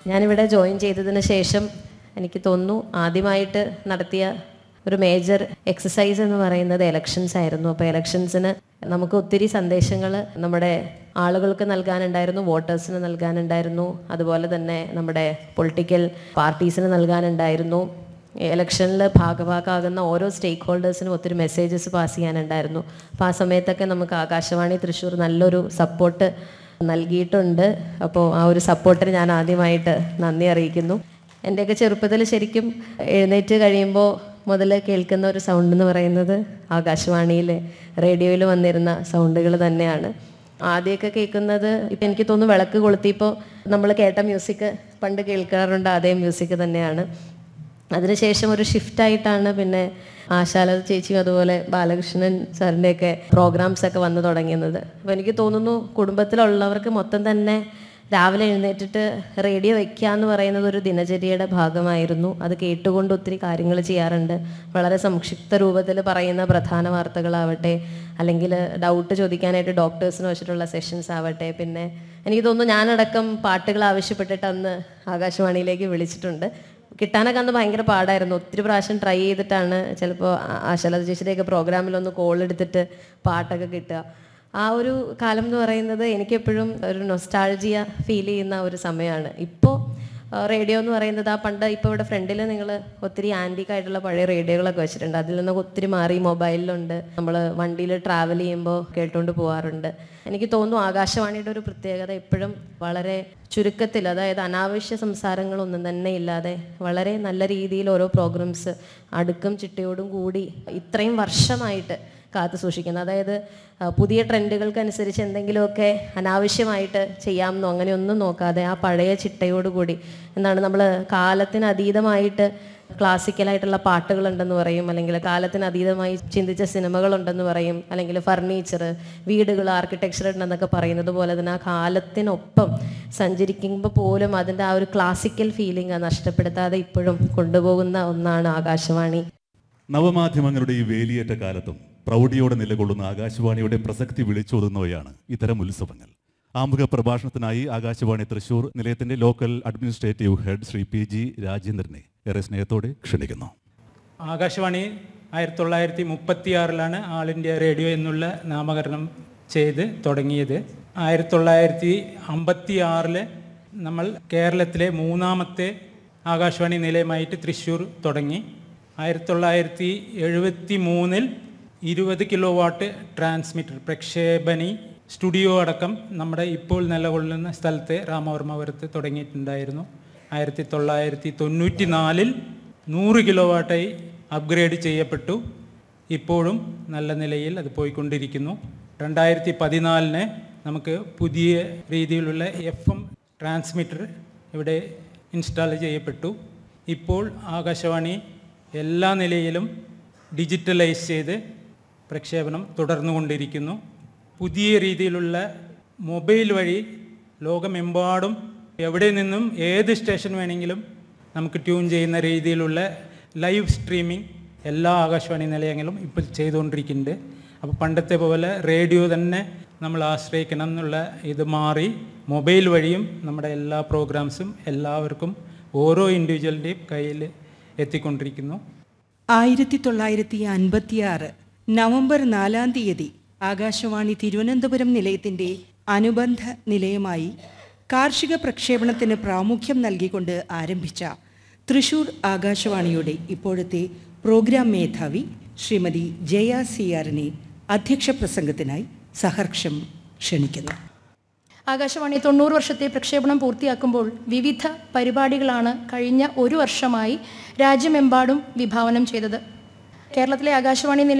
ഞാനിവിടെ ജോയിൻ ചെയ്തതിന് ശേഷം എനിക്ക് തോന്നുന്നു ആദ്യമായിട്ട് നടത്തിയ ഒരു മേജർ എക്സസൈസ് എന്ന് പറയുന്നത് എലക്ഷൻസ് ആയിരുന്നു അപ്പോൾ എലക്ഷൻസിന് നമുക്ക് ഒത്തിരി സന്ദേശങ്ങൾ നമ്മുടെ ആളുകൾക്ക് നൽകാനുണ്ടായിരുന്നു വോട്ടേഴ്സിന് നൽകാനുണ്ടായിരുന്നു അതുപോലെ തന്നെ നമ്മുടെ പൊളിറ്റിക്കൽ പാർട്ടീസിന് നൽകാനുണ്ടായിരുന്നു ഇലക്ഷനിൽ ഭാഗഭാക്കാകുന്ന ഓരോ സ്റ്റേക്ക് ഹോൾഡേഴ്സിനും ഒത്തിരി മെസ്സേജസ് പാസ് ചെയ്യാനുണ്ടായിരുന്നു അപ്പോൾ ആ സമയത്തൊക്കെ നമുക്ക് ആകാശവാണി തൃശ്ശൂർ നല്ലൊരു സപ്പോർട്ട് നൽകിയിട്ടുണ്ട് അപ്പോൾ ആ ഒരു സപ്പോർട്ടിന് ഞാൻ ആദ്യമായിട്ട് നന്ദി അറിയിക്കുന്നു എൻ്റെയൊക്കെ ചെറുപ്പത്തിൽ ശരിക്കും എഴുന്നേറ്റ് കഴിയുമ്പോൾ മുതൽ കേൾക്കുന്ന ഒരു സൗണ്ട് എന്ന് പറയുന്നത് ആകാശവാണിയിൽ റേഡിയോയിൽ വന്നിരുന്ന സൗണ്ടുകൾ തന്നെയാണ് ആദ്യമൊക്കെ കേൾക്കുന്നത് ഇപ്പം എനിക്ക് തോന്നുന്നു വിളക്ക് കൊളുത്തിയപ്പോൾ നമ്മൾ കേട്ട മ്യൂസിക് പണ്ട് കേൾക്കാറുണ്ട് അതേ മ്യൂസിക് തന്നെയാണ് അതിനുശേഷം ഒരു ഷിഫ്റ്റായിട്ടാണ് പിന്നെ ആശാലത ചേച്ചിയും അതുപോലെ ബാലകൃഷ്ണൻ സാറിൻ്റെയൊക്കെ പ്രോഗ്രാംസ് ഒക്കെ വന്നു തുടങ്ങിയത് അപ്പോൾ എനിക്ക് തോന്നുന്നു കുടുംബത്തിലുള്ളവർക്ക് മൊത്തം തന്നെ രാവിലെ എഴുന്നേറ്റിട്ട് റേഡിയോ വെക്കുക എന്ന് പറയുന്നത് ഒരു ദിനചര്യയുടെ ഭാഗമായിരുന്നു അത് കേട്ടുകൊണ്ട് ഒത്തിരി കാര്യങ്ങൾ ചെയ്യാറുണ്ട് വളരെ സംക്ഷിപ്ത രൂപത്തിൽ പറയുന്ന പ്രധാന വാർത്തകളാവട്ടെ അല്ലെങ്കിൽ ഡൗട്ട് ചോദിക്കാനായിട്ട് ഡോക്ടേഴ്സിന് വെച്ചിട്ടുള്ള സെഷൻസ് ആവട്ടെ പിന്നെ എനിക്ക് തോന്നുന്നു ഞാനടക്കം പാട്ടുകൾ ആവശ്യപ്പെട്ടിട്ട് അന്ന് ആകാശവാണിയിലേക്ക് വിളിച്ചിട്ടുണ്ട് കിട്ടാനൊക്കെ അന്ന് ഭയങ്കര പാടായിരുന്നു ഒത്തിരി പ്രാവശ്യം ട്രൈ ചെയ്തിട്ടാണ് ചിലപ്പോൾ ആശാലത ചേച്ചിയുടെയൊക്കെ പ്രോഗ്രാമിലൊന്ന് കോൾ എടുത്തിട്ട് പാട്ടൊക്കെ കിട്ടുക ആ ഒരു കാലം എന്ന് പറയുന്നത് എനിക്കെപ്പോഴും ഒരു നൊസ്റ്റാൾജിയ ഫീൽ ചെയ്യുന്ന ഒരു സമയമാണ് ഇപ്പോൾ റേഡിയോ എന്ന് പറയുന്നത് ആ പണ്ട് ഇപ്പോൾ ഇവിടെ ഫ്രണ്ടിൽ നിങ്ങൾ ഒത്തിരി ആൻറ്റിക് ആയിട്ടുള്ള പഴയ റേഡിയോകളൊക്കെ വെച്ചിട്ടുണ്ട് അതിൽ നിന്നൊക്കെ ഒത്തിരി മാറി മൊബൈലിലുണ്ട് നമ്മൾ വണ്ടിയിൽ ട്രാവൽ ചെയ്യുമ്പോൾ കേട്ടുകൊണ്ട് പോകാറുണ്ട് എനിക്ക് തോന്നുന്നു ആകാശവാണിയുടെ ഒരു പ്രത്യേകത എപ്പോഴും വളരെ ചുരുക്കത്തിൽ അതായത് അനാവശ്യ സംസാരങ്ങളൊന്നും തന്നെ ഇല്ലാതെ വളരെ നല്ല രീതിയിൽ ഓരോ പ്രോഗ്രാംസ് അടുക്കും ചിട്ടയോടും കൂടി ഇത്രയും വർഷമായിട്ട് കാത്തു സൂക്ഷിക്കുന്നത് അതായത് ആ, പുതിയ ട്രെൻഡുകൾക്കനുസരിച്ച് എന്തെങ്കിലുമൊക്കെ അനാവശ്യമായിട്ട് ചെയ്യാമെന്നോ അങ്ങനെയൊന്നും നോക്കാതെ ആ പഴയ ചിട്ടയോടുകൂടി എന്താണ് നമ്മൾ കാലത്തിന് അതീതമായിട്ട് ക്ലാസിക്കലായിട്ടുള്ള പാട്ടുകളുണ്ടെന്ന് പറയും അല്ലെങ്കിൽ കാലത്തിന് അതീതമായി ചിന്തിച്ച സിനിമകളുണ്ടെന്ന് പറയും അല്ലെങ്കിൽ ഫർണിച്ചർ വീടുകൾ ആർക്കിടെക്ചർ ഉണ്ടെന്നൊക്കെ പറയുന്നത് പോലെ തന്നെ ആ കാലത്തിനൊപ്പം സഞ്ചരിക്കുമ്പോൾ പോലും അതിൻ്റെ ആ ഒരു ക്ലാസിക്കൽ ഫീലിംഗ് നഷ്ടപ്പെടുത്താതെ ഇപ്പോഴും കൊണ്ടുപോകുന്ന ഒന്നാണ് ആകാശവാണി നവമാധ്യമങ്ങളുടെ ഈ വേലിയേറ്റ കാലത്തും പ്രൗഢിയോടെ നിലകൊള്ളുന്ന ആകാശവാണിയുടെ പ്രസക്തി വിളിച്ചോതുന്നവയാണ് ഇത്തരം ഉത്സവങ്ങൾ ആമുഖ പ്രഭാഷണത്തിനായി ആകാശവാണി തൃശൂർ നിലയത്തിന്റെ local administrative head Shri P G രാജേന്ദ്രനെ ഏറെ സ്നേഹത്തോടെ ക്ഷണിക്കുന്നു ആകാശവാണി ആയിരത്തി തൊള്ളായിരത്തി മുപ്പത്തി ആറിലാണ് ആൾ ഇന്ത്യ റേഡിയോ എന്നുള്ള നാമകരണം ചെയ്ത് തുടങ്ങിയത് ആയിരത്തി തൊള്ളായിരത്തി അമ്പത്തി ആറില് നമ്മൾ കേരളത്തിലെ മൂന്നാമത്തെ ആകാശവാണി നിലയമായിട്ട് തൃശ്ശൂർ തുടങ്ങി ആയിരത്തി തൊള്ളായിരത്തി എഴുപത്തി മൂന്നിൽ ഇരുപത് കിലോ വാട്ട് ട്രാൻസ്മിറ്റർ പ്രക്ഷേപണി സ്റ്റുഡിയോ അടക്കം നമ്മുടെ ഇപ്പോൾ നിലകൊള്ളുന്ന സ്ഥലത്ത് രാമവർമ്മപുരത്ത് തുടങ്ങിയിട്ടുണ്ടായിരുന്നു ആയിരത്തി തൊള്ളായിരത്തി തൊണ്ണൂറ്റി നാലിൽ നൂറ് കിലോ വാട്ടായി അപ്ഗ്രേഡ് ചെയ്യപ്പെട്ടു ഇപ്പോഴും നല്ല നിലയിൽ അത് പോയിക്കൊണ്ടിരിക്കുന്നു രണ്ടായിരത്തി പതിനാലിന് നമുക്ക് പുതിയ രീതിയിലുള്ള എഫ് എം ട്രാൻസ്മിറ്റർ ഇവിടെ ഇൻസ്റ്റാൾ ചെയ്യപ്പെട്ടു ഇപ്പോൾ ആകാശവാണി എല്ലാ നിലയിലും ഡിജിറ്റലൈസ് ചെയ്ത് പ്രക്ഷേപണം തുടർന്നുകൊണ്ടിരിക്കുന്നു പുതിയ രീതിയിലുള്ള മൊബൈൽ വഴി ലോകമെമ്പാടും എവിടെ നിന്നും ഏത് സ്റ്റേഷൻ വേണമെങ്കിലും നമുക്ക് ട്യൂൺ ചെയ്യുന്ന രീതിയിലുള്ള ലൈവ് സ്ട്രീമിംഗ് എല്ലാ ആകാശവാണി നിലയങ്ങളും ഇപ്പോൾ ചെയ്തുകൊണ്ടിരിക്കുന്നുണ്ട് അപ്പോൾ പണ്ടത്തെ പോലെ റേഡിയോ തന്നെ നമ്മൾ ആശ്രയിക്കണം എന്നുള്ള ഇത് മാറി മൊബൈൽ വഴിയും നമ്മുടെ എല്ലാ പ്രോഗ്രാംസും എല്ലാവർക്കും ഓരോ ഇൻഡിവിജ്വലിൻ്റെയും കയ്യിൽ എത്തിക്കൊണ്ടിരിക്കുന്നു ആയിരത്തി തൊള്ളായിരത്തി അൻപത്തിയാറ് നവംബർ നാലാം തീയതി ആകാശവാണി തിരുവനന്തപുരം നിലയത്തിന്റെ അനുബന്ധ നിലയമായി കാർഷിക പ്രക്ഷേപണത്തിന് പ്രാമുഖ്യം നൽകിക്കൊണ്ട് ആരംഭിച്ച തൃശൂർ ആകാശവാണിയുടെ ഇപ്പോഴത്തെ പ്രോഗ്രാം മേധാവി ശ്രീമതി ജയ സി ആറിനെ അധ്യക്ഷ പ്രസംഗത്തിനായി സഹർഷം ക്ഷണിക്കുന്നു ആകാശവാണി തൊണ്ണൂറ് വർഷത്തെ പ്രക്ഷേപണം പൂർത്തിയാക്കുമ്പോൾ വിവിധ പരിപാടികളാണ് കഴിഞ്ഞ ഒരു വർഷമായി രാജ്യമെമ്പാടും വിഭാവനം ചെയ്തത് കേരളത്തിലെ ആകാശവാണി നിലയം